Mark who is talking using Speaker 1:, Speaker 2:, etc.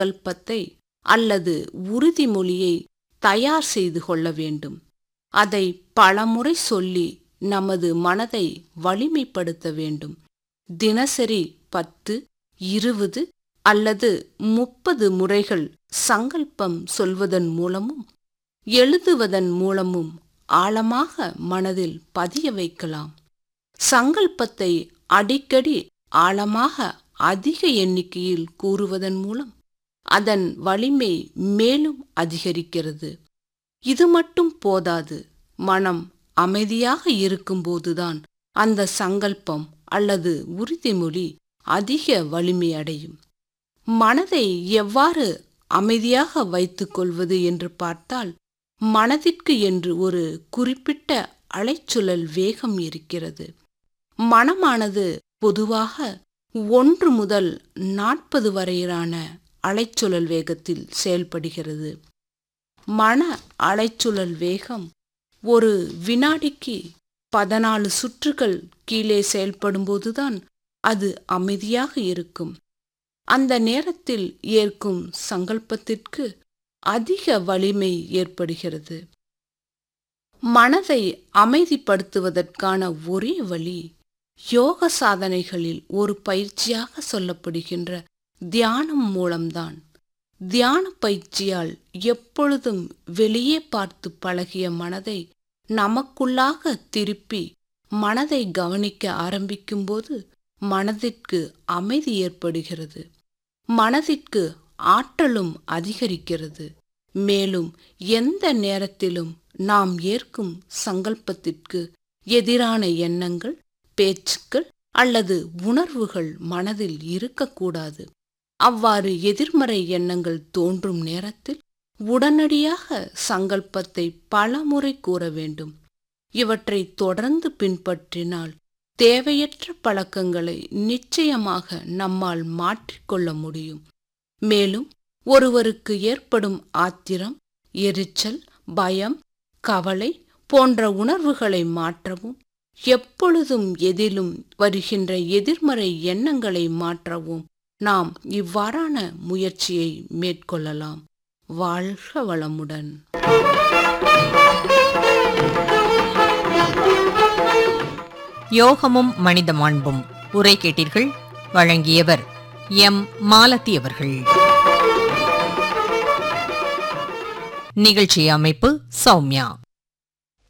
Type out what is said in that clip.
Speaker 1: சங்கல்பத்தை அல்லது உறுதிமொழியை தயார் செய்து கொள்ள வேண்டும் அதை பலமுறை சொல்லி நமது மனதை வலிமைப்படுத்த வேண்டும் தினசரி பத்து இருபது அல்லது முப்பது முறைகள் சங்கல்பம் சொல்வதன் மூலமும் எழுதுவதன் மூலமும் ஆழமாக மனதில் பதிய வைக்கலாம் சங்கல்பத்தை அடிக்கடி ஆழமாக அதிக எண்ணிக்கையில் கூறுவதன் மூலம் அதன் வலிமை மேலும் அதிகரிக்கிறது இது மட்டும் போதாது மனம் அமைதியாக இருக்கும்போதுதான் அந்த சங்கல்பம் அல்லது உறுதிமொழி அதிக வலிமை அடையும் மனதை எவ்வாறு அமைதியாக வைத்துக் கொள்வது என்று பார்த்தால் மனதிற்கு என்று ஒரு குறிப்பிட்ட அலைச்சுழல் வேகம் இருக்கிறது மனமானது பொதுவாக ஒன்று முதல் நாற்பது வரையிலான அலைச்சுழல் வேகத்தில் செயல்படுகிறது மன அலைச்சுழல் வேகம் ஒரு வினாடிக்கு பதினாலு சுற்றுகள் கீழே செயல்படும்போதுதான் அது அமைதியாக இருக்கும் அந்த நேரத்தில் ஏற்கும் சங்கல்பத்திற்கு அதிக வலிமை ஏற்படுகிறது மனதை அமைதிப்படுத்துவதற்கான ஒரே வழி யோக சாதனைகளில் ஒரு பயிற்சியாக சொல்லப்படுகின்ற தியானம் மூலம்தான் தியான பயிற்சியால் எப்பொழுதும் வெளியே பார்த்து பழகிய மனதை நமக்குள்ளாக திருப்பி மனதை கவனிக்க ஆரம்பிக்கும்போது மனதிற்கு அமைதி ஏற்படுகிறது மனதிற்கு ஆற்றலும் அதிகரிக்கிறது மேலும் எந்த நேரத்திலும் நாம் ஏற்கும் சங்கல்பத்திற்கு எதிரான எண்ணங்கள் பேச்சுக்கள் அல்லது உணர்வுகள் மனதில் இருக்கக்கூடாது அவ்வாறு எதிர்மறை எண்ணங்கள் தோன்றும் நேரத்தில் உடனடியாக சங்கல்பத்தை பலமுறை கூற வேண்டும் இவற்றை தொடர்ந்து பின்பற்றினால் தேவையற்ற பழக்கங்களை நிச்சயமாக நம்மால் மாற்றிக்கொள்ள முடியும் மேலும் ஒருவருக்கு ஏற்படும் ஆத்திரம் எரிச்சல் பயம் கவலை போன்ற உணர்வுகளை மாற்றவும் எப்பொழுதும் எதிலும் வருகின்ற எதிர்மறை எண்ணங்களை மாற்றவும் நாம் இவ்வாறான முயற்சியை மேற்கொள்ளலாம் வாழ்க வளமுடன்
Speaker 2: யோகமும் மனித மாண்பும் உரை கேட்டீர்கள் வழங்கியவர் எம் மாலதி அவர்கள் நிகழ்ச்சி அமைப்பு சௌமியா